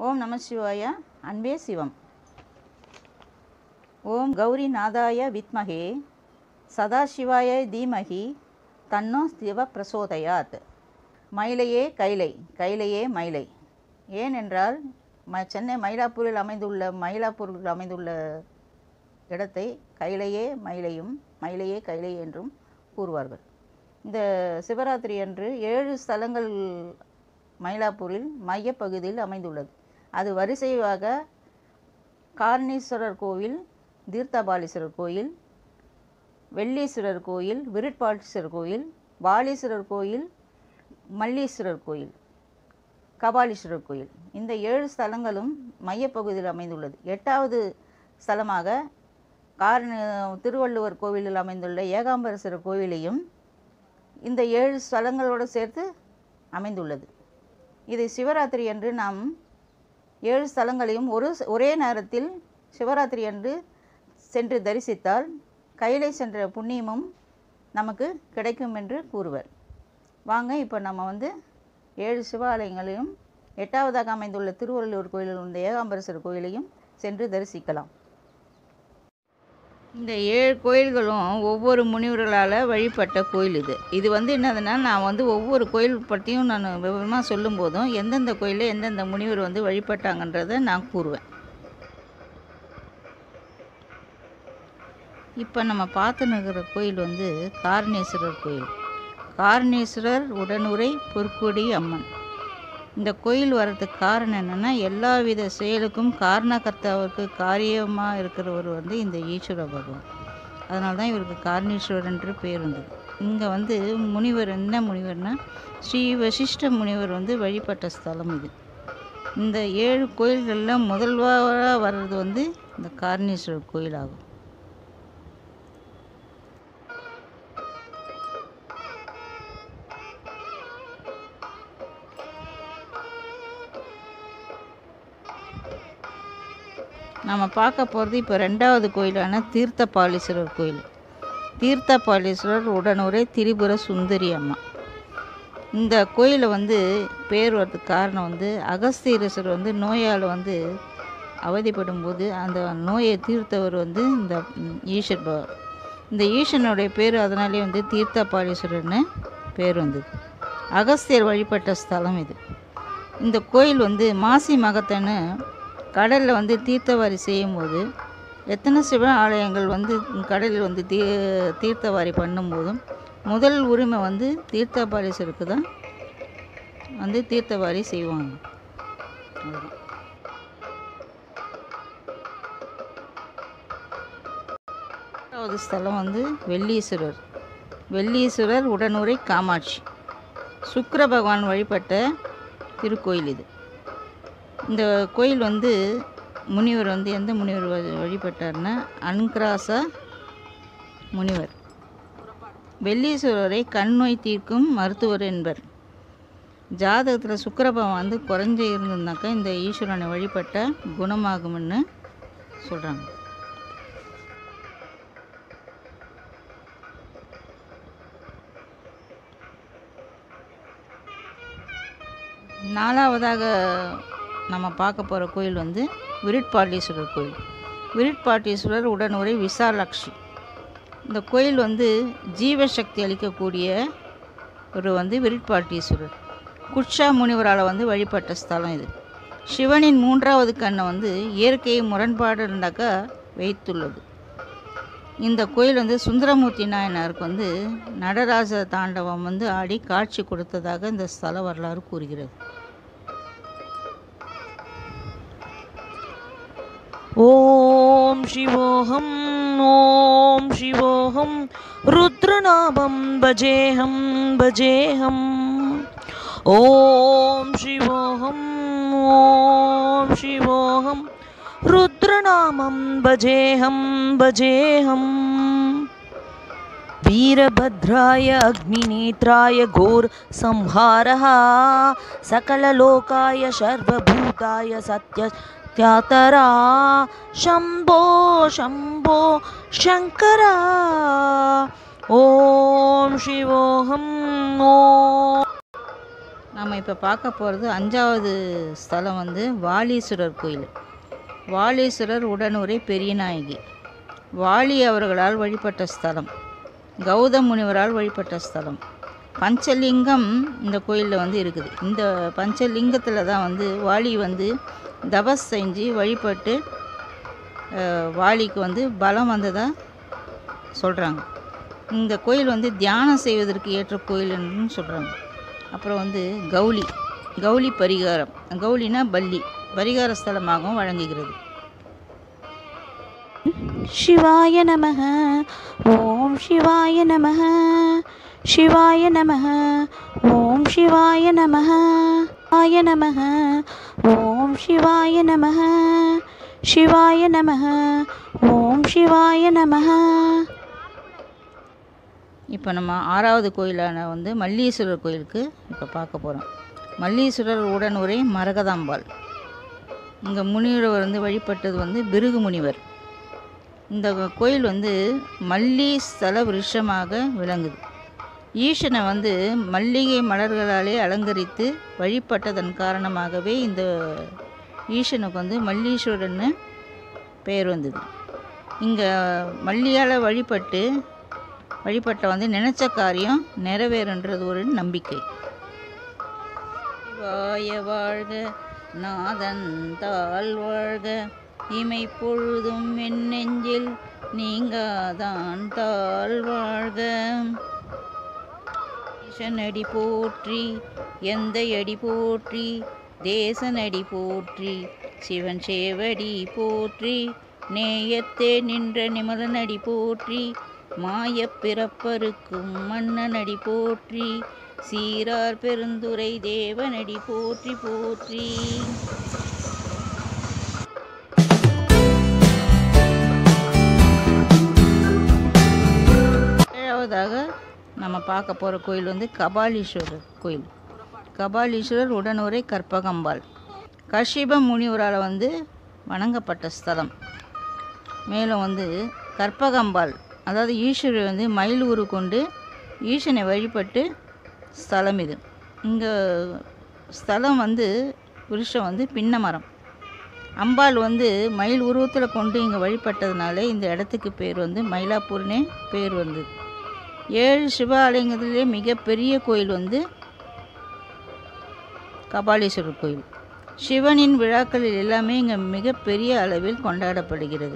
ஓம் நம சிவாய அன்பே சிவம் ஓம் கௌரி நாதாய வித்மகே சதாசிவாய தீமகி தன்னோ சிவ பிரசோதயாத் மயிலையே கைலை கைலையே மயிலை ஏனென்றால் ம சென்னை மயிலாப்பூரில் அமைந்துள்ள மயிலாப்பூரில் அமைந்துள்ள இடத்தை கைலையே மயிலையும் மயிலையே கைலை என்றும் கூறுவார்கள் இந்த சிவராத்திரி அன்று ஏழு ஸ்தலங்கள் மயிலாப்பூரில் மையப்பகுதியில் அமைந்துள்ளது அது வரிசையாக காரணீஸ்வரர் கோவில் தீர்த்தபாலீஸ்வரர் கோயில் வெள்ளீஸ்வரர் கோயில் விருட்பாலீஸ்வரர் கோயில் பாலீஸ்வரர் கோயில் மல்லீஸ்வரர் கோயில் கபாலீஸ்வரர் கோயில் இந்த ஏழு ஸ்தலங்களும் மையப்பகுதியில் அமைந்துள்ளது எட்டாவது ஸ்தலமாக காரண திருவள்ளுவர் கோவிலில் அமைந்துள்ள ஏகாம்பரேஸ்வரர் கோவிலையும் இந்த ஏழு ஸ்தலங்களோடு சேர்த்து அமைந்துள்ளது இது சிவராத்திரி அன்று நாம் ஏழு ஸ்தலங்களையும் ஒரு ஒரே நேரத்தில் சிவராத்திரி அன்று சென்று தரிசித்தால் கையிலை சென்ற புண்ணியமும் நமக்கு கிடைக்கும் என்று கூறுவர் வாங்க இப்போ நம்ம வந்து ஏழு சிவாலயங்களையும் எட்டாவதாக அமைந்துள்ள திருவள்ளுவர் கோயிலில் உள்ள ஏகாம்பரேஸ்வரர் கோயிலையும் சென்று தரிசிக்கலாம் இந்த ஏழு கோயில்களும் ஒவ்வொரு முனிவர்களால் வழிபட்ட கோயில் இது இது வந்து என்னதுன்னா நான் வந்து ஒவ்வொரு கோயில் பற்றியும் நான் விவரமாக சொல்லும்போதும் எந்தெந்த கோயிலில் எந்தெந்த முனிவர் வந்து வழிபட்டாங்கன்றதை நான் கூறுவேன் இப்போ நம்ம பார்த்துன்னு இருக்கிற கோயில் வந்து காரணேஸ்வரர் கோயில் காரணேஸ்வரர் உடனுரை பொற்கொடி அம்மன் இந்த கோயில் வர்றதுக்கு காரணம் என்னென்னா எல்லா வித செயலுக்கும் காரணகர்த்தாவுக்கு காரியமாக இருக்கிறவர் வந்து இந்த ஈஸ்வர பகவான் அதனால தான் இவருக்கு காரணேஸ்வரர் என்று பேர் வந்தது இங்கே வந்து முனிவர் என்ன முனிவர்னா ஸ்ரீ வசிஷ்ட முனிவர் வந்து வழிபட்ட ஸ்தலம் இது இந்த ஏழு கோயில்களில் முதல்வராக வர்றது வந்து இந்த காரணேஸ்வரர் கோயில் ஆகும் நம்ம பார்க்க போகிறது இப்போ ரெண்டாவது கோயிலான தீர்த்தபாலீஸ்வரர் கோயில் தீர்த்தபாலீஸ்வரர் உடனுரை திரிபுர சுந்தரி அம்மா இந்த கோயிலை வந்து பேர் வர்றதுக்கு காரணம் வந்து அகஸ்தீரேஸ்வரர் வந்து நோயால் வந்து அவதிப்படும் போது அந்த நோயை தீர்த்தவர் வந்து இந்த ம், ஈஸ்வர் ப இந்த ஈஸ்வரனுடைய பேர் அதனாலே வந்து தீர்த்தபாலீஸ்வரர்னு பேர் வந்தது அகஸ்தியர் வழிபட்ட ஸ்தலம் இது இந்த கோயில் வந்து மாசி மகத்தன்னு கடலில் வந்து தீர்த்தவாரி செய்யும்போது எத்தனை சிவ ஆலயங்கள் வந்து கடலில் வந்து தீ தீர்த்தவாரி பண்ணும்போதும் முதல் உரிமை வந்து தீர்த்தபாலீஸ்வருக்கு தான் வந்து தீர்த்தவாரி செய்வாங்க அவ்வளவுதான். மூன்றாவது ஸ்தலம் வந்து வெள்ளீஸ்வரர் வெள்ளீஸ்வரர் உடனுரை காமாட்சி சுக்கிர பகவான் வழிபட்ட திருக்கோயில் இது இந்த கோயில் வந்து முனிவர் வந்து எந்த முனிவர் வ- வழிபட்டார்னா அன்கிராசா முனிவர் வெள்ளீஸ்வரரை கண் நோய் தீர்க்கும் மருத்துவர் என்பர் ஜாதகத்தில் சுக்கிர பகவான் வந்து குறைஞ்சு இருந்திருந்தாக்கா இந்த ஈஸ்வரனை வழிபட்ட குணமாகும்னு சொல்கிறாங்க நாலாவதாக நம்ம பார்க்க போகிற கோயில் வந்து விருட்பாட்டீஸ்வரர் கோயில் விருட்பாட்டீஸ்வரர் உடனுரை விசாலாட்சி இந்த கோயில் வந்து ஜீவசக்தி அளிக்கக்கூடிய ஒரு வந்து விருட்பாட்டீஸ்வரர் குட்சா முனிவரால் வந்து வழிபட்ட ஸ்தலம் இது சிவனின் மூன்றாவது கண்ணை வந்து இயற்கை முரண்பாடு இருந்தாக்கா வைத்துள்ளது இந்த கோயில் வந்து சுந்தரமூர்த்தி நாயனாருக்கு வந்து நடராஜ தாண்டவம் வந்து ஆடி காட்சி கொடுத்ததாக இந்த ஸ்தல வரலாறு கூறுகிறது ॐ शिवोऽहं ॐ शिवोऽहं रुद्रनाभं भजेऽहं भजेऽहम् ॐ शिवोऽहं ॐ शिवोऽहं रुद्रनामं भजेऽहं भजेऽहम् वीरभद्राय अग्निनेत्राय घोरसंहारः सकललोकाय सर्वभूताय सत्यत्यातरा शम्भो शम्भो शङ्करा ॐ शिवोऽहं ॐ நம்ம இப்போ பார்க்க போகிறது அஞ்சாவது ஸ்தலம் வந்து வாலீஸ்வரர் கோயில் வாலீஸ்வரர் உடனுரை பெரியநாயகி வாலி அவர்களால் வழிபட்ட ஸ்தலம் கௌதம் முனிவரால் வழிபட்ட ஸ்தலம் பஞ்சலிங்கம் இந்த கோயிலில் வந்து இருக்குது இந்த பஞ்சலிங்கத்தில் தான் வந்து வாலி வந்து தபஸ் செஞ்சு வழிபட்டு அஹ், வாலிக்கு வந்து பலம் வந்ததாக சொல்கிறாங்க இந்த கோயில் வந்து தியானம் செய்வதற்கு ஏற்ற கோயில்னு சொல்கிறாங்க அப்புறம் வந்து கௌலி கௌலி பரிகாரம் கௌலினா பல்லி பரிகார ஸ்தலமாகவும் வழங்குகிறது शिवाय नमः ॐ शिवाय नमः शिवाय नमः ॐ शिवाय नमः आय नमः ॐ शिवाय नमः शिवाय नमः ॐ शिवाय नमः இப்போ நம்ம ஆறாவது கோயிலான வந்து மல்லீஸ்வரர் கோயிலுக்கு இப்போ பார்க்க போகிறோம் மல்லீஸ்வரர் உடனுரை மரகதாம்பாள் இங்கே முனிவர் வந்து வழிபட்டது வந்து பிருகு முனிவர் இந்த கோயில் வந்து மல்லி ஸ்தல விருஷமாக விளங்குது ஈசனை வந்து மல்லிகை மலர்களாலே அலங்கரித்து வழிபட்டதன் காரணமாகவே இந்த ஈசனுக்கு வந்து மல்லீஸ்வரன்னு பெயர் வந்தது இங்கே மல்லியால் வழிபட்டு வழிபட்ட வந்து நினைச்ச காரியம் நிறைவேறுன்றது ஒரு நம்பிக்கை சிவாய வாழ்க நாதன் தாள் வாழ்க இமை பொழுதும் என் நெஞ்சில் நீங்காதான் தாள் வாழ்க ஈசனடி போற்றி எந்த அடி போற்றி தேசனடி போற்றி சிவன் சேவடி போற்றி நேயத்தே நின்ற நிமலனடி போற்றி மாயப் பிறப்பருக்கும் மன்னனடி போற்றி சீரார் பெருந்துரை தேவனடி போற்றி போற்றி ஏழாவதாக நம்ம பார்க்க போகிற கோயில் வந்து கபாலீஸ்வரர் கோயில் கபாலீஸ்வரர் உடனுரை கற்பகம்பாள் கஷிப முனிவரால் வந்து வணங்கப்பட்ட ஸ்தலம் மேலும் வந்து கற்பகம்பாள் அதாவது ஈஸ்வரி வந்து மயில் உரு கொண்டு ஈசனை வழிபட்டு ஸ்தலம் இது இங்கே ஸ்தலம் வந்து விருஷம் வந்து பின்ன மரம் அம்பாள் வந்து மயில் உருவத்தில் கொண்டு இங்கே வழிபட்டதுனால இந்த இடத்துக்கு பேர் வந்து மயிலாப்பூர்னே பேர் வந்தது ஏழு சிவாலயங்களிலே மிகப்பெரிய கோயில் வந்து கபாலீஸ்வரர் கோயில் சிவனின் விழாக்களில் எல்லாமே இங்கே மிகப்பெரிய அளவில் கொண்டாடப்படுகிறது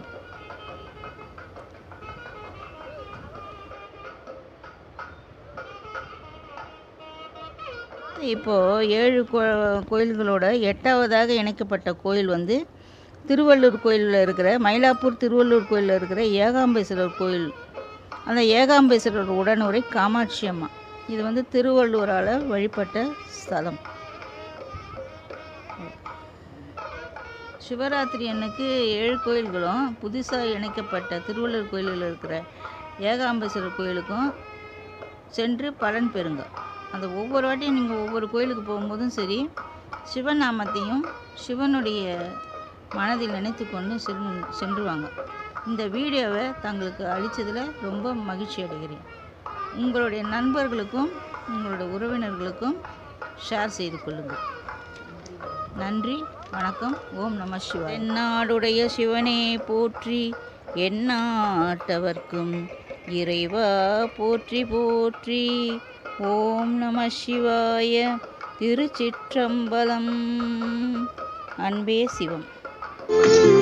இப்போது ஏழு கோ கோயில்களோட எட்டாவதாக இணைக்கப்பட்ட கோயில் வந்து திருவள்ளூர் கோயிலில் இருக்கிற மயிலாப்பூர் திருவள்ளூர் கோயிலில் இருக்கிற ஏகாம்பேஸ்வரர் கோயில் அந்த ஏகாம்பேஸ்வரர் உடனுரை காமாட்சி அம்மா இது வந்து திருவள்ளூரால் வழிபட்ட ஸ்தலம் சிவராத்திரி அன்னைக்கு ஏழு கோயில்களும் புதுசாக இணைக்கப்பட்ட திருவள்ளூர் கோயிலில் இருக்கிற ஏகாம்பேஸ்வரர் கோயிலுக்கும் சென்று பலன் பெறுங்க அந்த ஒவ்வொரு வாட்டியும் நீங்கள் ஒவ்வொரு கோயிலுக்கு போகும்போதும் சரி சிவநாமத்தையும் சிவனுடைய மனதில் நினைத்து கொண்டு சென் சென்று வாங்க இந்த வீடியோவை தங்களுக்கு அளித்ததில் ரொம்ப மகிழ்ச்சி அடைகிறேன் உங்களுடைய நண்பர்களுக்கும் உங்களுடைய உறவினர்களுக்கும் ஷேர் செய்து கொள்ளுங்கள் நன்றி வணக்கம் ஓம் நம சிவாய் எந்நாடுடைய சிவனே போற்றி எந்நாட்டவர்க்கும் இறைவா போற்றி போற்றி ஓம் நம சிவாய திருச்சிற்றம்பலம் அன்பே சிவம்